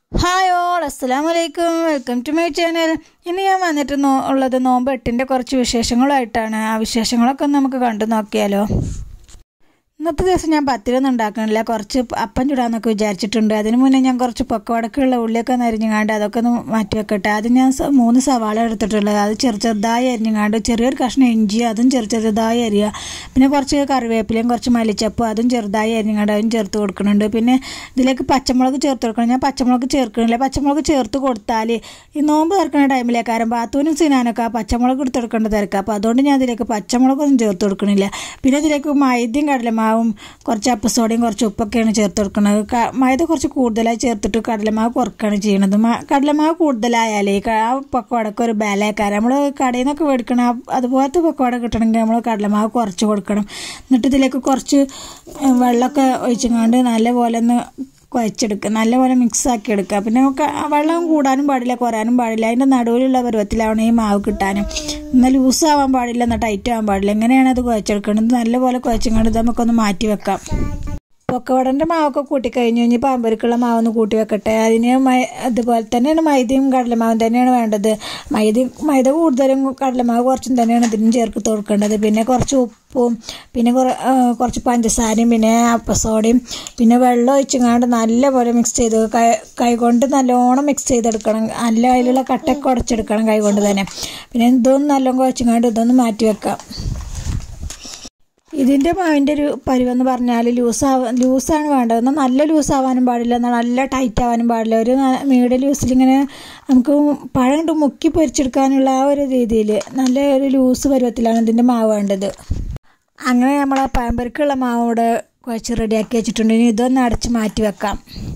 hi all അസ്സലാം വലൈക്കും welcome to my channel ഇന്ന് ഞാൻ വന്നിട്ട് നോ ഉള്ളത് നോമ്പ് എട്ടിൻ്റെ കുറച്ച് വിശേഷങ്ങളായിട്ടാണ് ആ വിശേഷങ്ങളൊക്കെ ഒന്ന് നമുക്ക് കണ്ടു നോക്കിയാലോ ഇന്നത്തെ ദിവസം ഞാൻ പത്തിരൊന്നും ഉണ്ടാക്കണില്ല കുറച്ച് അപ്പം ചുടാന്നൊക്കെ വിചാരിച്ചിട്ടുണ്ട് അതിന് മുന്നേ ഞാൻ കുറച്ച് പൊക്കവടക്കുള്ള ഉള്ളിയൊക്കെ ഒന്ന് അരിഞ്ഞുകാണ്ട് അതൊക്കെ ഒന്ന് മാറ്റി വെക്കട്ടെ അത് ഞാൻ സ- മൂന്ന് സവാള എടുത്തിട്ടുള്ളത് അത് ചെറു ചെറുതായി അരിഞ്ഞുകാണ്ട് ചെറിയൊരു കഷ്ണം ഇഞ്ചി അതും ചെറു ചെറുതായി അരിയുക പിന്നെ കുറച്ച് കറിവേപ്പിലയും കുറച്ച് മല്ലിച്ചപ്പും അതും ചെറുതായി അരിഞ്ഞുകാണ്ട് അതും ചേർത്ത് കൊടുക്കുന്നുണ്ട് പിന്നെ ഇതിലേക്ക് പച്ചമുളക് ചേർത്ത് കൊടുക്കണം ഞാൻ പച്ചമുളക് ചേർക്കണില്ല പച്ചമുളക് ചേർത്ത് കൊടുത്താൽ ഈ നോമ്പ് തുറക്കുന്ന ടൈമിലേക്കാരം ബാത്തൂനും സിനാനൊക്കെ ആ പച്ചമുളക് എടുത്ത് കൊടുക്കേണ്ട തിരക്കാം അപ്പോൾ അതുകൊണ്ട് ഞാൻ ഇതിലേക്ക് പച്ചമുളകൊന്നും ചേർത്ത് കൊടുക്കണില്ല പിന്നെ ഇതിലേക്ക് മൈദയും കടലമാവും കുറച്ച് അപ്പസോഡയും കുറച്ച് ഉപ്പൊക്കെയാണ് ചേർത്ത് കൊടുക്കുന്നത് ക- മൈദ കുറച്ച് കൂടുതലായി ചേർത്തിട്ട് കടലമാവ് കുറക്കുകയാണ് ചെയ്യണത് മ- കടലമാവ് കൂടുതലായാലേ ക- ആ പക്കവടക്ക് ഒരു ബലക്കാരം നമ്മൾ കടയിൽ നിന്നൊക്കെ മേടിക്കണം ആ- അതുപോലത്തെ പക്കവട കിട്ടണമെങ്കിൽ നമ്മൾ കടലമാവ് കുറച്ച് കൊടുക്കണം എന്നിട്ട് ഇതിലേക്ക് കുറച്ച് ഏഹ്, വെള്ളമൊക്കെ ഒഴിച്ചങ്ങാണ്ട് നല്ലപോലെ ഒന്ന് കുഴച്ചെടുക്കുക നല്ലപോലെ മിക്സ് ആക്കി എടുക്കുക പിന്നെ നമുക്ക് ആ വെള്ളം കൂടാനും പാടില്ല കുറയാനും പാടില്ല അതിൻ്റെ നടുവിലുള്ള പരുവത്തിലാവണം ഈ മാവ് കിട്ടാനും എന്നാൽ ലൂസ് ആവാൻ പാടില്ല എന്നാൽ ടൈറ്റ് ആവാൻ പാടില്ല എങ്ങനെയാണ് അത് കുഴച്ചെടുക്കേണ്ടത് നല്ലപോലെ കുഴച്ചങ്ങാണ്ട് ഇത് നമുക്കൊന്ന് മാറ്റി വെക്കാം പൊക്കവടൻ്റെ മാവൊക്കെ കൂട്ടി കഴിഞ്ഞ് കഴിഞ്ഞ് പാമ്പരിക്കുള്ള മാവൊന്ന് കൂട്ടി വെക്കട്ടെ അതിന് മൈ അതുപോലെ തന്നെയാണ് മൈദയും കടലമാവും തന്നെയാണ് വേണ്ടത് മൈദ മൈദ കൂടുതലും കടലമാവ് കുറച്ചും തന്നെയാണ് ഇതിനും ചേർത്ത് കൊടുക്കേണ്ടത് പിന്നെ കുറച്ച് ഉപ്പും പിന്നെ കുറ ആ, കുറച്ച് പഞ്ചസാരയും പിന്നെ അപ്പസോഡയും പിന്നെ വെള്ളം ഒഴിച്ചങ്ങാണ്ട് നല്ലപോലെ മിക്സ് ചെയ്ത് കൈ കൈകൊണ്ട് നല്ലോണം മിക്സ് ചെയ്തെടുക്കണം നല്ല അതിലുള്ള കട്ടയൊക്കെ ഉടച്ചെടുക്കണം കൈകൊണ്ട് തന്നെ പിന്നെ ഇതൊന്നും നല്ലോണം കുഴച്ചങ്ങാണ്ട് ഇതൊന്ന് മാറ്റി വെക്കാം ഇതിൻ്റെ മാവിൻ്റെ ഒരു പരുവെന്ന് പറഞ്ഞാൽ ലൂസാവാ ലൂസാണ് വേണ്ടത് എന്നാൽ നല്ല ലൂസ് ആവാനും പാടില്ല എന്നാൽ നല്ല ടൈറ്റ് ആവാനും പാടില്ല ഒരു മീഡിയം ലൂസിൽ ഇങ്ങനെ നമുക്ക് പഴം കൊണ്ട് മുക്കി പൊരിച്ചെടുക്കാനുള്ള ആ ഒരു രീതിയിൽ നല്ല ഒരു ലൂസ് പരുവത്തിലാണ് ഇതിൻ്റെ മാവ് വേണ്ടത് അങ്ങനെ നമ്മൾ ആ പഴംപരിക്കുള്ള മാവ് ഇവിടെ കുഴച്ച് റെഡിയാക്കി വെച്ചിട്ടുണ്ട് ഇനി ഇതൊന്ന് അടച്ച് മാറ്റി വെക്കാം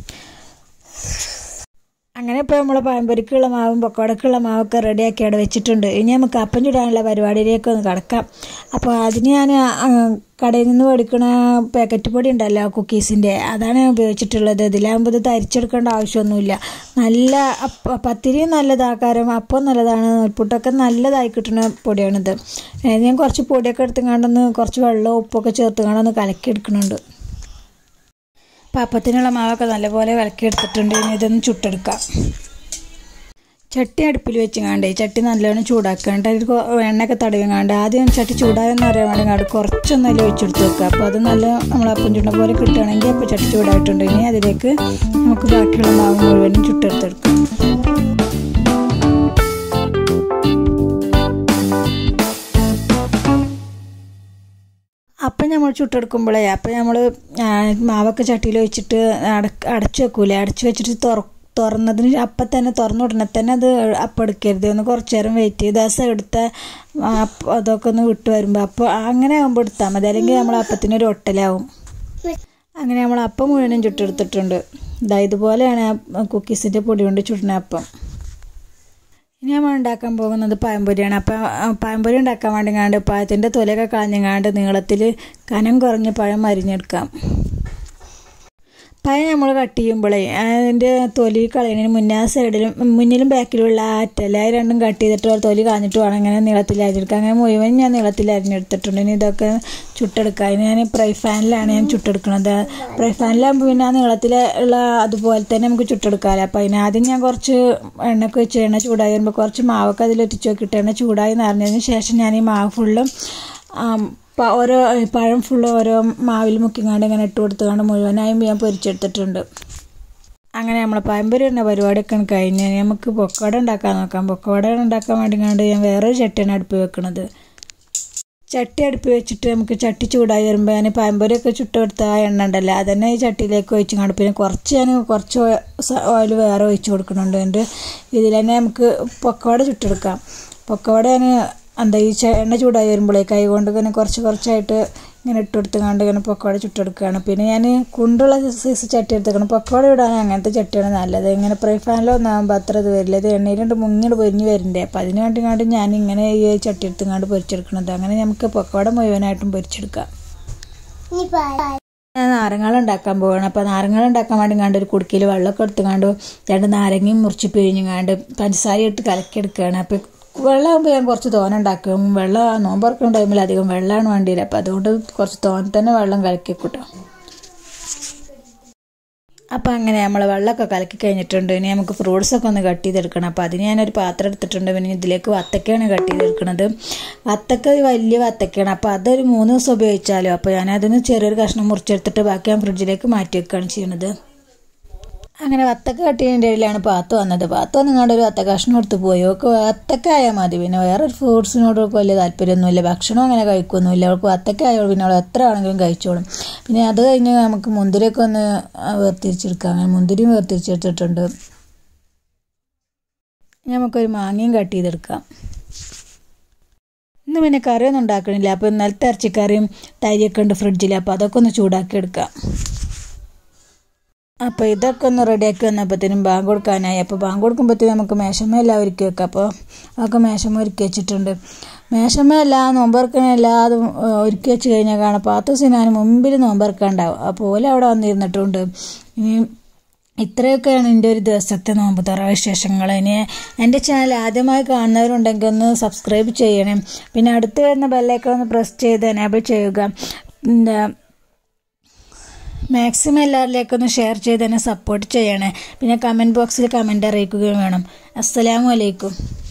അങ്ങനെ ഇപ്പോൾ നമ്മൾ പഴംപൊരിക്കുള്ള മാവും പക്കോടക്കുള്ള മാവൊക്കെ റെഡിയാക്കി അവിടെ വെച്ചിട്ടുണ്ട് ഇനി നമുക്ക് അപ്പം ചുടാനുള്ള പരിപാടിയിലേക്ക് ഒന്ന് കിടക്കാം അപ്പോൾ അതിന് ഞാൻ ആ, കടയിൽ നിന്ന് മേടിക്കണ പാക്കറ്റ് പൊടി ഉണ്ടല്ലോ കുക്കീസിൻ്റെ അതാണ് ഞാൻ ഉപയോഗിച്ചിട്ടുള്ളത് ഇതിലാകുമ്പോൾ ഇത് തരിച്ചെടുക്കേണ്ട ആവശ്യമൊന്നുമില്ല നല്ല അപ്പ പത്തിരിയും നല്ലതാക്കാരം അപ്പം നല്ലതാണ് നൂൽപ്പുട്ടൊക്കെ നല്ലതായി കിട്ടുന്ന പൊടിയാണിത് ഏ, ഞാൻ കുറച്ച് പൊടിയൊക്കെ എടുത്തുകൊണ്ടൊന്ന് കുറച്ച് വെള്ളവും ഉപ്പൊക്കെ ചേർത്തുകൊണ്ടൊന്ന് കലക്കി എടുക്കുന്നുണ്ട് പാപ്പത്തിനുള്ള മാവൊക്കെ നല്ലപോലെ കലക്കി എടുത്തിട്ടുണ്ട് ഇനി ഇതൊന്ന് ചുട്ടെടുക്കാം ചട്ടി അടുപ്പിൽ വെച്ചുങ്ങാണ്ട് ചട്ടി നല്ലോണം ചൂടാക്കാണ്ട് അതിൽ കൊ- എണ്ണയൊക്കെ തടവിങ്ങാണ്ട് ആദ്യം ചട്ടി ചൂടായെന്ന് അറിയാൻ വേണ്ടി അങ്ങോട്ട് കുറച്ചൊന്നല്ലേ ഒഴിച്ചെടുത്ത് വെക്കുക അപ്പോൾ അത് നല്ല നമ്മൾ അപ്പം ചുണ്ട പോലെ കിട്ടുകയാണെങ്കിൽ അപ്പോൾ ചട്ടി ചൂടായിട്ടുണ്ട് ഇനി അതിലേക്ക് നമുക്ക് ബാക്കിയുള്ള മാവ് മുഴുവനും ചുട്ടെടുത്തെടുക്കാം അപ്പം നമ്മൾ ചുട്ടെടുക്കുമ്പോഴേ അപ്പം നമ്മൾ മാവൊക്കെ ചട്ടിയിൽ വെച്ചിട്ട് അട- അടച്ചു വെക്കൂലേ അടച്ചു വെച്ചിട്ട് തുറ തുറന്നതിന് അപ്പം തന്നെ തുറന്ന ഉടനെ തന്നെ അത് അപ്പം എടുക്കരുത് ഒന്ന് കുറച്ച് നേരം വെയിറ്റ് ചെയ്ത് ആ സൈഡത്തെ അതൊക്കെ ഒന്ന് വിട്ട് വരുമ്പോൾ അപ്പോൾ അങ്ങനെ ആകുമ്പോൾ എടുത്താൽ മതി അല്ലെങ്കിൽ നമ്മൾ അപ്പത്തിനൊരു ഒട്ടലാവും അങ്ങനെ നമ്മൾ അപ്പം മുഴുവനും ചുട്ടെടുത്തിട്ടുണ്ട് ഇതാ ഇതുപോലെയാണ് ആ കുക്കീസിൻ്റെ പൊടി കൊണ്ട് ചുടുന്ന അപ്പം ഇനി നമ്മൾ ഉണ്ടാക്കാൻ പോകുന്നത് പഴംപൊരിയാണ് അപ്പം ആ പഴംപൊരി ഉണ്ടാക്കാൻ വേണ്ടി കാണ്ട് പഴത്തിൻ്റെ തൊലയൊക്കെ കളഞ്ഞങ്ങാണ്ട് നീളത്തിൽ കനം കുറഞ്ഞ് പഴം അരിഞ്ഞെടുക്കാം പഴം നമ്മൾ കട്ട് ചെയ്യുമ്പോഴേ അതിൻ്റെ തൊലി കളയുന്നതിന് മുന്നേ ആ സൈഡിലും മുന്നിലും ബാക്കിലുള്ള ആ അറ്റല അത് രണ്ടും കട്ട് ചെയ്തിട്ട് ഒരു തൊലി കാഞ്ഞിട്ട് വേണം ഇങ്ങനെ നീളത്തിൽ അരിഞ്ഞെടുക്കുക അങ്ങനെ മുഴുവൻ ഞാൻ നീളത്തിൽ അരിഞ്ഞെടുത്തിട്ടുണ്ട് ഇനി ഇതൊക്കെ ചുട്ടെടുക്കുക അതിന് ഞാൻ പ്രൈ ഫാനിലാണ് ഞാൻ ചുട്ടെടുക്കുന്നത് പ്രൈ ഫാനിലാകുമ്പോൾ പിന്നെ ആ നീളത്തിൽ ഉള്ള അതുപോലെ തന്നെ നമുക്ക് ചുട്ടെടുക്കാമല്ലോ അപ്പോൾ അതിന് ആദ്യം ഞാൻ കുറച്ച് എണ്ണയൊക്കെ വെച്ച് എണ്ണ ചൂടായി വരുമ്പോൾ കുറച്ച് മാവൊക്കെ അതിൽ ഒറ്റിച്ച് നോക്കിയിട്ട് എണ്ണ ചൂടായി നിറഞ്ഞതിന് ശേഷം ഞാൻ ഈ മാവ് ഫുള്ളും പ- ഓരോ പഴം ഫുള്ള് ഓരോ മാവിൽ മുക്കിങ്ങാണ്ട് ഇങ്ങനെ ഇട്ട് കൊടുത്തുകൊണ്ട് മുഴുവനായും ഞാൻ പൊരിച്ചെടുത്തിട്ടുണ്ട് അങ്ങനെ നമ്മൾ പഴംപൊരി എന്ന പരിപാടിയൊക്കെ കഴിഞ്ഞ് നമുക്ക് പൊക്കവട ഉണ്ടാക്കാൻ നോക്കാം പൊക്കവട ഉണ്ടാക്കാൻ വേണ്ടിങ്ങാണ്ട് ഞാൻ വേറൊരു ചട്ടിയാണ് അടുപ്പ് വെക്കുന്നത് ചട്ടി അടുപ്പ് വെച്ചിട്ട് നമുക്ക് ചട്ടി ചൂടായി വരുമ്പോൾ ഞാൻ പഴംപൊരിയൊക്കെ ചുട്ടെടുത്ത ആ എണ്ണ ഉണ്ടല്ലോ അതന്നെ ഈ ചട്ടിയിലേക്ക് ഒഴിച്ചുകൊണ്ട് പിന്നെ കുറച്ച് ഞാൻ കുറച്ച് ഓയിൽ വേറെ ഒഴിച്ച് കൊടുക്കുന്നുണ്ട് എൻ്റെ ഇതിൽ തന്നെ നമുക്ക് പൊക്കവട ചുട്ടെടുക്കാം പൊക്കവട ഞാൻ എന്താ ഈ ചെ- എണ്ണ ചൂടായി വരുമ്പോഴേ കൈ കൊണ്ട് ഇങ്ങനെ കുറച്ച് കുറച്ചായിട്ട് ഇങ്ങനെ ഇട്ട് കൊടുത്തുകൊണ്ട് ഇങ്ങനെ പൊക്കവട ചുട്ടെടുക്കുകയാണ് പിന്നെ ഞാൻ കുണ്ടുള്ള സൈസ് ചട്ടി എടുത്തേക്കണം പൊക്കവട ഇടാൻ അങ്ങനത്തെ ചട്ടിയാണ് നല്ലത് ഇങ്ങനെ ഫ്രൈ ഫാനിലൊന്നും ആകുമ്പോൾ അത്ര ഇത് വരില്ല ഇത് എണ്ണയിലുണ്ട് മുങ്ങിട്ട് പൊരിഞ്ഞ് വരണ്ടേ അപ്പം അതിന് വേണ്ടിങ്ങാണ്ട് ഞാൻ ഇങ്ങനെ ഈ ചട്ടി എടുത്തുകൊണ്ട് പൊരിച്ചെടുക്കണത് അങ്ങനെ നമുക്ക് പൊക്കവട മുഴുവനായിട്ടും പൊരിച്ചെടുക്കാം ഞാൻ നാരങ്ങൾ ഉണ്ടാക്കാൻ പോവാണ് അപ്പോൾ നാരങ്ങൾ ഉണ്ടാക്കാൻ വേണ്ടി കണ്ട് ഒരു കുടുക്കിയിൽ വെള്ളമൊക്കെ എടുത്തുകൊണ്ട് രണ്ട് നാരങ്ങയും മുറിച്ച് പിഴിഞ്ഞുകൊണ്ട് പഞ്ചസാര ഇട്ട് കലക്കിയെടുക്കുകയാണ് അപ്പോൾ വെള്ളമാകുമ്പോൾ ഞാൻ കുറച്ച് തോന ഉണ്ടാക്കും വെള്ളം നോമ്പറക്കുന്ന ടൈമിൽ അധികം വെള്ളമാണ് വേണ്ടിയില്ല അപ്പോൾ അതുകൊണ്ട് കുറച്ച് തോനെ തന്നെ വെള്ളം കലക്കി കൂട്ടാം അപ്പോൾ അങ്ങനെ നമ്മൾ വെള്ളമൊക്കെ കലക്കി കഴിഞ്ഞിട്ടുണ്ട് ഇനി നമുക്ക് ഫ്രൂട്ട്സൊക്കെ ഒന്ന് കട്ട് ചെയ്തെടുക്കണം അപ്പോൾ അതിന് ഞാനൊരു പാത്രം എടുത്തിട്ടുണ്ട് പിന്നെ ഇതിലേക്ക് വത്തക്കയാണ് കട്ട് ചെയ്തെടുക്കുന്നത് വത്തക്ക ഒരു വലിയ വത്തക്കയാണ് അപ്പോൾ അതൊരു മൂന്ന് ദിവസം ഉപയോഗിച്ചാലോ അപ്പോൾ ഞാനതിന് ചെറിയൊരു കഷ്ണം മുറിച്ചെടുത്തിട്ട് ബാക്കി ഞാൻ ഫ്രിഡ്ജിലേക്ക് മാറ്റി വെക്കുകയാണ് ചെയ്യുന്നത് അങ്ങനെ വത്തക്ക കട്ടിയതിൻ്റെ ഇടയിലാണ് പാത്ത് വന്നത് പാത്ത് വന്നിങ്ങാണ്ട് ഒരു വത്ത കഷ്ണം എടുത്ത് പോയി അവൾക്ക് വത്തക്ക ആയാൽ മതി പിന്നെ വേറെ ഒരു ഫ്രൂട്ട്സിനോട് അവൾക്ക് വലിയ താല്പര്യമൊന്നുമില്ല ഭക്ഷണം അങ്ങനെ കഴിക്കൊന്നുമില്ല അവൾക്ക് വത്തക്ക ആയാൽ പിന്നെ അവൾ എത്ര ആണെങ്കിലും കഴിച്ചോളും പിന്നെ അത് കഴിഞ്ഞ് നമുക്ക് മുന്തിരിയൊക്കെ ഒന്ന് വേർതിരിച്ചെടുക്കാം അങ്ങനെ മുന്തിരിയും വേർതിരിച്ചെടുത്തിട്ടുണ്ട് നമുക്കൊരു മാങ്ങയും കട്ട് ചെയ്തെടുക്കാം ഇന്ന് പിന്നെ കറിയൊന്നും ഉണ്ടാക്കണില്ല അപ്പോൾ ഇന്നലത്തെ ഇറച്ചിക്കറിയും തൈരൊക്കെ ഉണ്ട് ഫ്രിഡ്ജിൽ അപ്പോൾ അതൊക്കെ ഒന്ന് ചൂടാക്കി എടുക്കാം അപ്പോൾ ഇതൊക്കെ ഒന്ന് റെഡിയാക്കി വന്നപ്പോഴത്തേനും ബാങ്ക് കൊടുക്കാനായി അപ്പോൾ ബാങ്ക് കൊടുക്കുമ്പോഴത്തേനും നമുക്ക് മേശമ എല്ലാം ഒരുക്കി വെക്കാം അപ്പോൾ അതൊക്കെ മേശമ ഒരുക്കി വെച്ചിട്ടുണ്ട് മേശമ എല്ലാം നോമ്പറക്കണ എല്ലാതും ഒരുക്കി വെച്ച് കഴിഞ്ഞാൽ കാണാം പാത്തൂസ് ഞാൻ മുമ്പിൽ നോമ്പറക്കാണ്ടാവും അപ്പോൾ ഓല അവിടെ വന്നിരുന്നിട്ടുണ്ട് ഇനി ഇത്രയൊക്കെയാണ് എൻ്റെ ഒരു ദിവസത്തെ നോമ്പ് തുറ വിശേഷങ്ങൾ ഇനി എൻ്റെ ചാനൽ ആദ്യമായി കാണുന്നവരുണ്ടെങ്കിൽ ഒന്ന് സബ്സ്ക്രൈബ് ചെയ്യണം പിന്നെ അടുത്ത് വരുന്ന ബെല്ലൈക്കൺ ഒന്ന് പ്രസ് ചെയ്ത് എനേബിൾ ചെയ്യുക എന്താ മാക്സിമം എല്ലാവരിലേക്കും ഒന്ന് ഷെയർ ചെയ്ത് തന്നെ സപ്പോർട്ട് ചെയ്യണേ പിന്നെ കമൻറ്റ് ബോക്സിൽ കമൻറ്റ് അറിയിക്കുകയും വേണം അസ്സലാമു അലൈക്കും